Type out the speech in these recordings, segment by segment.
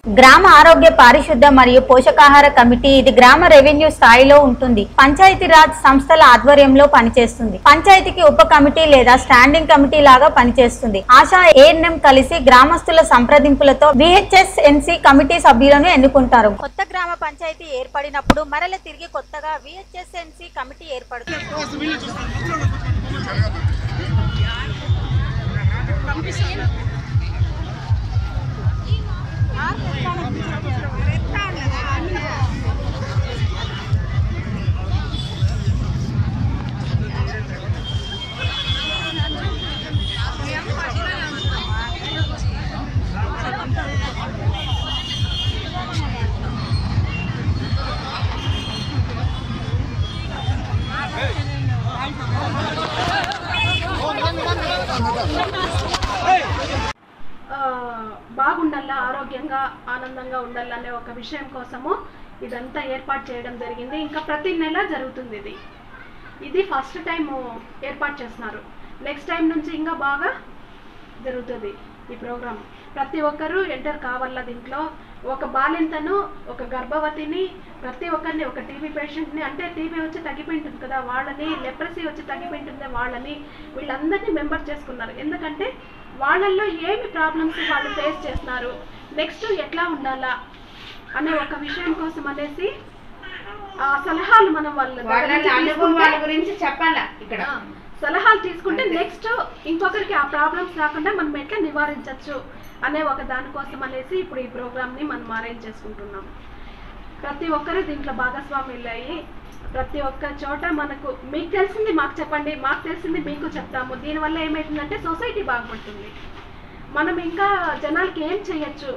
గ్రామ ఆరోగ్య పారిశుద్ధ మరియు పోషకాహార కమిటీ ఇది గ్రామ రెవెన్యూ స్థాయిలో ఉంటుంది పంచాయతీరాజ్ సంస్థల ఆధ్వర్యంలో పనిచేస్తుంది పంచాయతీకి ఉప కమిటీ లేదా స్టాండింగ్ కమిటీ లాగా పనిచేస్తుంది ఆశా ఏఎన్ఎం కలిసి గ్రామస్తుల సంప్రదింపులతో విహెచ్ఎస్ ఎన్సి కమిటీ సభ్యులను ఎన్నుకుంటారు కొత్త గ్రామ పంచాయతీ ఏర్పడినప్పుడు మరల తిరిగి కొత్తగా విహెచ్ఎస్ ఎన్సి కమిటీ ఏర్పడుతుంది ఆ, బాగుండాలా ఆరోగ్యంగా ఆనందంగా ఉండాలనే ఒక విషయం కోసము ఇదంతా ఏర్పాటు చేయడం జరిగింది ఇంకా ప్రతి నెల జరుగుతుంది ఇది ఇది ఫస్ట్ టైం ఏర్పాటు చేస్తున్నారు నెక్స్ట్ టైం నుంచి ఇంకా బాగా జరుగుతుంది ఈ ప్రోగ్రామ్ ప్రతి ఒక్కరూ ఎంటర్ కావాలా దీంట్లో ఒక బాలింతను ఒక గర్భవతిని ప్రతి ఒక్కరిని ఒక టీబీ పేషెంట్ని అంటే టీబీ వచ్చి తగ్గిపోయింటుంది కదా వాళ్ళని లెప్రసీ వచ్చి తగ్గిపోయింటుంది వాళ్ళని వీళ్ళందరినీ మెంబర్ చేసుకున్నారు ఎందుకంటే వాళ్ళల్లో ఏమి ప్రాబ్లమ్స్ వాళ్ళు ఫేస్ చేస్తున్నారు నెక్స్ట్ ఎట్లా ఉండాలా అనే ఒక విషయం కోసం అనేసి ఆ సలహాలు మనం వాళ్ళ దగ్గర వాళ్ళ నుంచి అనుభవం తీసుకుంటే- వాళ్ళ గురించి చెప్పాలా ఇక్కడ ఆ, సలహాలు తీసుకుంటే నెక్స్ట్ ఇంకొకరికి ఆ ప్రాబ్లమ్స్ రాకుండా మనం ఎట్లా నివారించవచ్చు అనే ఒక దానికోసం అనేసి ఇప్పుడు ఈ ప్రోగ్రామ్ ని మనం అరేంజ్ చేసుకుంటున్నాం ప్రతి ఒక్కరు దీంట్లో భాగస్వాములు అయ్యి ప్రతి ఒక్క చోట మనకు మీకు తెలిసింది మాకు చెప్పండి మాకు తెలిసింది మీకు చెప్తాము దీనివల్ల ఏమవుతుందంటే సొసైటీ బాగుపడుతుంది మనం ఇంకా జనాలకి ఏం చేయొచ్చు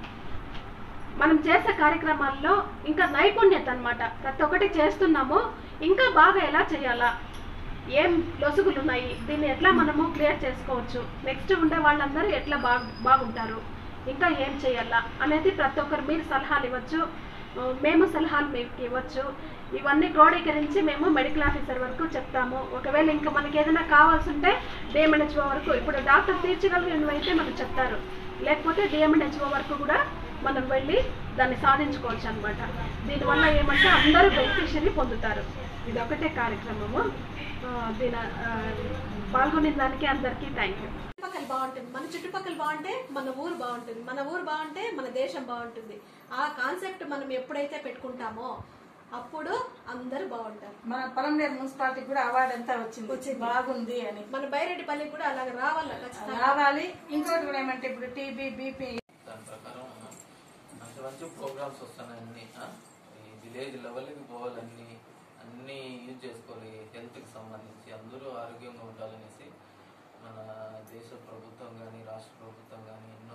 మనం చేసే కార్యక్రమాల్లో ఇంకా నైపుణ్యత అన్నమాట ప్రతి ఒక్కటి చేస్తున్నాము ఇంకా బాగా ఎలా చేయాలా ఏం లొసుగులు ఉన్నాయి దీన్ని ఎట్లా మనము క్లియర్ చేసుకోవచ్చు నెక్స్ట్ ఉండే వాళ్ళందరూ ఎట్లా బాగు బాగుంటారు ఇంకా ఏం చేయాలా అనేది ప్రతి ఒక్కరు మీరు సలహాలు ఇవ్వచ్చు ఆ, మేము సలహాలు మీకు ఇవ్వచ్చు ఇవన్నీ క్రోడీకరించి మేము మెడికల్ ఆఫీసర్ వరకు చెప్తాము ఒకవేళ ఇంకా మనకి ఏదైనా కావాల్సి ఉంటే డిఎంఎన్హెచ్ఓ వరకు ఇప్పుడు డాక్టర్ తీర్చగలిగినవైతే మనకు చెప్తారు లేకపోతే డిఎంఎన్హెచ్ఓ వరకు కూడా మనం వెళ్ళి దాన్ని సాధించుకోవచ్చు అనమాట దీనివల్ల ఏమంటే అందరూ బెనిఫిషియరీ పొందుతారు ఇది ఒకటే కార్యక్రమము ఆ, దీని ఆ, పాల్గొనే దానికి అందరికీ థ్యాంక్ యూ చుట్టుపక్కల బాగుంటుంది మన చుట్టుపక్కల బాగుంటే మన ఊరు బాగుంటుంది మన ఊరు బాగుంటే మన దేశం బాగుంటుంది ఆ కాన్సెప్ట్ మనం ఎప్పుడైతే పెట్టుకుంటామో అప్పుడు అందరూ బాగుంటారు మన పొలంనేరు మున్సిపాలిటీ కూడా అవార్డు అంతా వచ్చింది వచ్చింది. బాగుంది అని మన బైరెడ్డిపల్లికి కూడా అలాగ రావాలా ఖచ్చితంగా రావాలి ఇంకోటి కూడా ఏమంటే ఇప్పుడు టీబీ బీపీ దాని ప్రకారం మంచి మంచి ప్రోగ్రామ్స్ వస్తున్నాయి అన్ని ఆ? ఈ విలేజ్ లెవెల్కి పోవాలన్నీ అన్నీ యూజ్ చేసుకోవాలి హెల్త్కి సంబంధించి అందరూ ఆరోగ్యంగా ఉండాలనేసి మన దేశ ప్రభుత్వం కానీ రాష్ట్ర ప్రభుత్వం కానీ ఎన్నో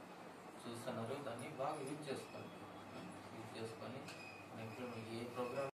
చూస్తున్నారు దాన్ని బాగా యూజ్ చేసుకోండి యూజ్ చేసుకొని మన ఇంట్లో ఏ ప్రోగ్రామ్